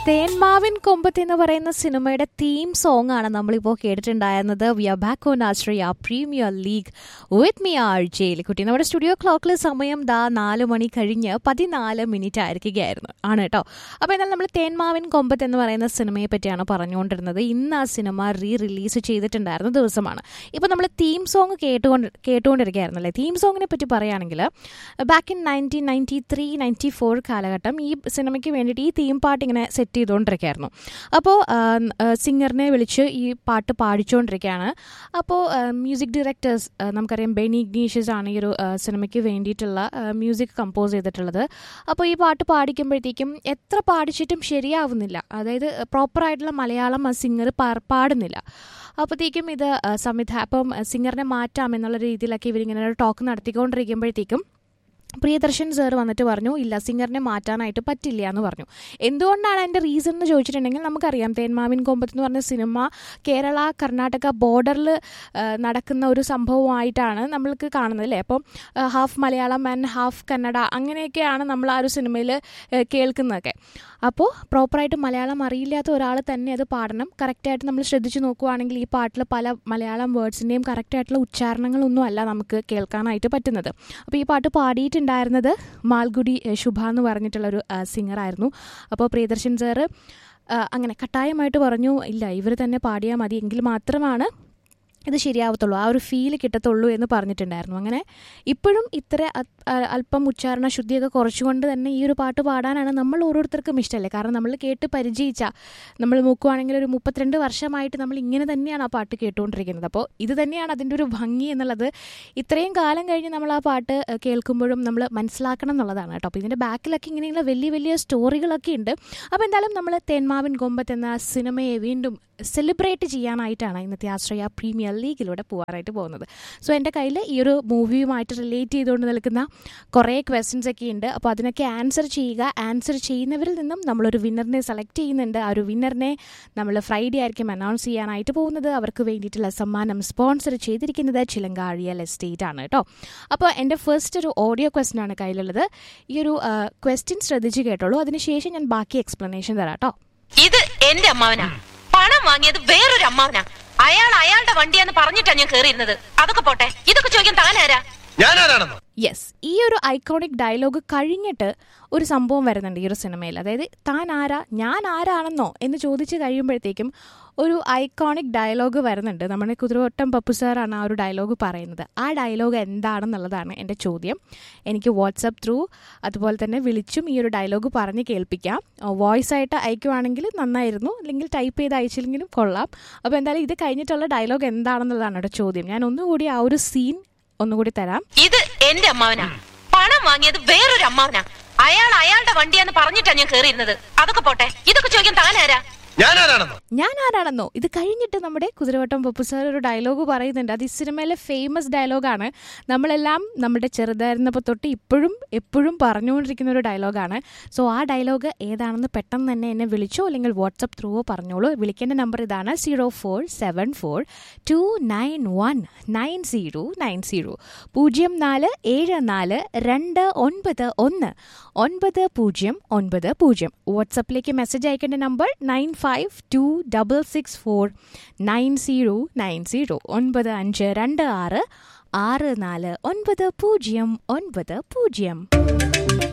തേന്മാവിൻ കൊമ്പത്ത് എന്ന് പറയുന്ന സിനിമയുടെ തീം സോങ് ആണ് നമ്മളിപ്പോൾ കേട്ടിട്ടുണ്ടായിരുന്നത് we are back on Ashraya premier league with me R ജയിൽ കുട്ടി നമ്മുടെ സ്റ്റുഡിയോ ക്ലോക്കിൽ സമയം ദാ നാല് മണി കഴിഞ്ഞ് പതിനാല് മിനിറ്റ് ആയിരിക്കുകയായിരുന്നു ആണ് കേട്ടോ അപ്പോൾ എന്നാൽ നമ്മൾ തേന്മാവിൻ കൊമ്പത്ത് എന്ന് പറയുന്ന സിനിമയെ പറ്റിയാണ് പറഞ്ഞുകൊണ്ടിരുന്നത് ഇന്ന് ആ സിനിമ റീ റിലീസ് ചെയ്തിട്ടുണ്ടായിരുന്ന ദിവസമാണ് ഇപ്പോൾ നമ്മൾ തീം സോങ് കേട്ടുകൊണ്ട് കേട്ടുകൊണ്ടിരിക്കുകയായിരുന്നു അല്ലേ തീം സോങ്ങിനെ പറ്റി പറയുകയാണെങ്കിൽ back in nineteen ninety three ninety four കാലഘട്ടം ഈ സിനിമയ്ക്ക് വേണ്ടിയിട്ട് ഈ തീം പാട്ട് ഇങ്ങനെ സെറ്റ് ചെയ്തുകൊണ്ടിരിക്കുകയായിരുന്നു അപ്പോൾ സിംഗറിനെ വിളിച്ച് ഈ പാട്ട് പാടിച്ചുകൊണ്ടിരിക്കുകയാണ് അപ്പോൾ മ്യൂസിക് ഡയറക്ടേഴ്സ് നമുക്കറിയാം ബെനി ഇഗ്നീഷ്യസ് ആണ് ഈ ഒരു ആ, സിനിമയ്ക്ക് വേണ്ടിയിട്ടുള്ള മ്യൂസിക് കമ്പോസ് ചെയ്തിട്ടുള്ളത് അപ്പോൾ ഈ പാട്ട് പാടിക്കുമ്പോഴത്തേക്കും എത്ര പാടിച്ചിട്ടും ശരിയാവുന്നില്ല അതായത് പ്രോപ്പറായിട്ടുള്ള മലയാളം ആ സിംഗർ പാടുന്നില്ല അപ്പോഴത്തേക്കും ഇത് ആ, സംവിധാ അപ്പം സിംഗറിനെ മാറ്റാം എന്നുള്ള രീതിയിലൊക്കെ ഇവരിങ്ങനെ ഒരു ടോക്ക് നടത്തിക്കൊണ്ടിരിക്കുമ്പോഴത്തേക്കും പ്രിയദർശൻ സാർ വന്നിട്ട് പറഞ്ഞു ഇല്ല സിംഗറിനെ മാറ്റാനായിട്ട് പറ്റില്ല എന്ന് പറഞ്ഞു എന്തുകൊണ്ടാണ് അതിൻ്റെ റീസൺ എന്ന് ചോദിച്ചിട്ടുണ്ടെങ്കിൽ നമുക്കറിയാം തേന്മാവിൻ കൊമ്പത്ത് എന്ന് പറഞ്ഞ സിനിമ കേരള കർണാടക ബോർഡറിൽ നടക്കുന്ന ഒരു സംഭവമായിട്ടാണ് നമ്മൾക്ക് കാണുന്നത് അല്ലേ അപ്പം half Malayalam and half Kannada അങ്ങനെയൊക്കെയാണ് നമ്മൾ ആ ഒരു സിനിമയിൽ കേൾക്കുന്നതൊക്കെ അപ്പോൾ പ്രോപ്പറായിട്ട് മലയാളം അറിയില്ലാത്ത ഒരാൾ തന്നെ അത് പാടണം കറക്റ്റായിട്ട് നമ്മൾ ശ്രദ്ധിച്ച് നോക്കുവാണെങ്കിൽ ഈ പാട്ടിൽ പല മലയാളം വേർഡ്സിൻ്റെയും കറക്റ്റായിട്ടുള്ള ഉച്ചാരണങ്ങളൊന്നും അല്ല നമുക്ക് കേൾക്കാനായിട്ട് പറ്റുന്നത് അപ്പോൾ ഈ പാട്ട് പാടിയിട്ടുണ്ടായിരുന്നത് മാൽഗുഡി ഏഹ്, ശുഭ എന്ന് പറഞ്ഞിട്ടുള്ളൊരു സിംഗറായിരുന്നു അപ്പോൾ പ്രിയദർശൻ സാറ് ആ, അങ്ങനെ കട്ടായമായിട്ട് പറഞ്ഞു ഇല്ല ഇവർ തന്നെ പാടിയാൽ മതി എങ്കിൽ മാത്രമാണ് ഇത് ശരിയാവത്തുള്ളൂ ആ ഒരു ഫീല് കിട്ടത്തുള്ളൂ എന്ന് പറഞ്ഞിട്ടുണ്ടായിരുന്നു അങ്ങനെ ഇപ്പോഴും ഇത്ര അ- അ- അല്പം ഉച്ചാരണ ശുദ്ധിയൊക്കെ കുറച്ചുകൊണ്ട് തന്നെ ഈ ഒരു പാട്ട് പാടാനാണ് നമ്മൾ ഓരോരുത്തർക്കും ഇഷ്ടമല്ലേ കാരണം നമ്മൾ കേട്ട് പരിചയിച്ച നമ്മൾ നോക്കുവാണെങ്കിൽ ഒരു മുപ്പത്തിരണ്ട് വർഷമായിട്ട് നമ്മൾ ഇങ്ങനെ തന്നെയാണ് ആ പാട്ട് കേട്ടുകൊണ്ടിരിക്കുന്നത് അപ്പോൾ ഇത് തന്നെയാണ് അതിൻ്റെ ഒരു ഭംഗി എന്നുള്ളത് ഇത്രയും കാലം കഴിഞ്ഞ് നമ്മൾ ആ പാട്ട് ഏഹ്, കേൾക്കുമ്പോഴും നമ്മൾ മനസ്സിലാക്കണം എന്നുള്ളതാണ് കേട്ടോ അപ്പോൾ ഇതിൻ്റെ ബാക്കിലൊക്കെ ഇങ്ങനെയുള്ള വലിയ വലിയ സ്റ്റോറികളൊക്കെ ഉണ്ട് അപ്പോൾ എന്തായാലും നമ്മൾ തേന്മാവിൻ കൊമ്പത്ത് എന്ന സിനിമയെ വീണ്ടും സെലിബ്രേറ്റ് ചെയ്യാനായിട്ടാണ് ഇന്നത്തെ ആശ്രയ പ്രീമിയർ ലീഗിലൂടെ പോകാനായിട്ട് പോകുന്നത് സോ എൻ്റെ കയ്യിൽ ഈ ഒരു മൂവിയുമായിട്ട് റിലേറ്റ് ചെയ്തുകൊണ്ട് നിൽക്കുന്ന കുറേ ക്വസ്റ്റ്യൻസ് ഒക്കെ ഉണ്ട് അപ്പോൾ അതിനൊക്കെ ആൻസർ ചെയ്യുക ആൻസർ ചെയ്യുന്നവരിൽ നിന്നും നമ്മളൊരു വിന്നറിനെ സെലക്ട് ചെയ്യുന്നുണ്ട് ആ ഒരു വിന്നറിനെ നമ്മൾ ഫ്രൈഡേ ആയിരിക്കും അനൗൺസ് ചെയ്യാനായിട്ട് പോകുന്നത് അവർക്ക് വേണ്ടിയിട്ടുള്ള സമ്മാനം സ്പോൺസർ ചെയ്തിരിക്കുന്നത് ചിലങ്ക റിയൽ എസ്റ്റേറ്റ് ആണ് കേട്ടോ അപ്പോൾ എൻ്റെ ഫസ്റ്റ് ഒരു ഓഡിയോ ക്വസ്റ്റ്യൻ ആണ് കയ്യിലുള്ളത് ഈ ഒരു ക്വസ്റ്റ്യൻ ശ്രദ്ധിച്ച് കേട്ടോളൂ അതിനുശേഷം ഞാൻ ബാക്കി എക്സ്പ്ലനേഷൻ തരാം കേട്ടോ ഇത് എന്റെ അമ്മാവനാ പണം വാങ്ങിയത് വേറൊരു അമ്മാവനാ അയാൾ അയാളുടെ വണ്ടിയാന്ന് പറഞ്ഞിട്ടാ ഞാൻ കേറിയിരുന്നത് അതൊക്കെ പോട്ടെ ഇതൊക്കെ ചോദിക്കാൻ താനാരാ ഞാനാരാണെന്നോ യെസ് ഈ ഒരു ഐക്കോണിക് ഡയലോഗ് കഴിഞ്ഞിട്ട് ഒരു സംഭവം വരുന്നുണ്ട് ഈ ഒരു സിനിമയിൽ അതായത് താൻ ആരാ ഞാൻ ആരാണെന്നോ എന്ന് ചോദിച്ച് കഴിയുമ്പോഴത്തേക്കും ഒരു ഐക്കോണിക് ഡയലോഗ് വരുന്നുണ്ട് നമ്മുടെ കുതിരവട്ടം പപ്പു സാറാണ് ആ ഒരു ഡയലോഗ് പറയുന്നത് ആ ഡയലോഗ് എന്താണെന്നുള്ളതാണ് എൻ്റെ ചോദ്യം എനിക്ക് വാട്സപ്പ് ത്രൂ അതുപോലെ തന്നെ വിളിച്ചും ഈ ഒരു ഡയലോഗ് പറഞ്ഞ് കേൾപ്പിക്കാം വോയിസ് ആയിട്ട് അയക്കുവാണെങ്കിൽ നന്നായിരുന്നു അല്ലെങ്കിൽ ടൈപ്പ് ചെയ്ത് അയച്ചില്ലെങ്കിലും കൊള്ളാം അപ്പോൾ എന്തായാലും ഇത് കഴിഞ്ഞിട്ടുള്ള ഡയലോഗ് എന്താണെന്നുള്ളതാണ് എൻ്റെ ചോദ്യം ഞാൻ ഒന്നുകൂടി ആ ഒരു സീൻ ഒന്നുകൂടി തരാം ഇത് എന്റെ അമ്മാവനാ പണം വാങ്ങിയത് വേറൊരു അമ്മാവനാ അയാൾ അയാളുടെ വണ്ടിയാന്ന് പറഞ്ഞിട്ടാ ഞാൻ കേറിയിരുന്നത് അതൊക്കെ പോട്ടെ ഇതൊക്കെ ചോദിക്കാൻ താനാരാ ഞാനാരാണെന്നോ ഞാൻ ആരാണെന്നോ ഇത് കഴിഞ്ഞിട്ട് നമ്മുടെ കുതിരവട്ടം പപ്പു സാർ ഒരു ഡയലോഗ് പറയുന്നുണ്ട് അത് ഈ സിനിമയിലെ ഫേമസ് ഡയലോഗാണ് നമ്മളെല്ലാം നമ്മുടെ ചെറുതായിരുന്നപ്പോൾ തൊട്ട് ഇപ്പോഴും എപ്പോഴും പറഞ്ഞുകൊണ്ടിരിക്കുന്ന ഒരു ഡയലോഗാണ് സോ ആ ഡയലോഗ് ഏതാണെന്ന് പെട്ടെന്ന് തന്നെ എന്നെ വിളിച്ചോ അല്ലെങ്കിൽ വാട്സപ്പ് ത്രൂവോ പറഞ്ഞോളൂ വിളിക്കേണ്ട നമ്പർ ഇതാണ് zero four seven four two nine one nine zero nine zero പൂജ്യം നാല് ഏഴ് നാല് രണ്ട് ഒൻപത് ഒന്ന് ഒൻപത് പൂജ്യം ഒൻപത് പൂജ്യം വാട്സപ്പിലേക്ക് മെസ്സേജ് അയക്കേണ്ട number nine five two double six four nine zero nine zero ഒൻപത് അഞ്ച് രണ്ട് ആറ് ആറ് നാല് ഒൻപത് പൂജ്യം ഒൻപത് പൂജ്യം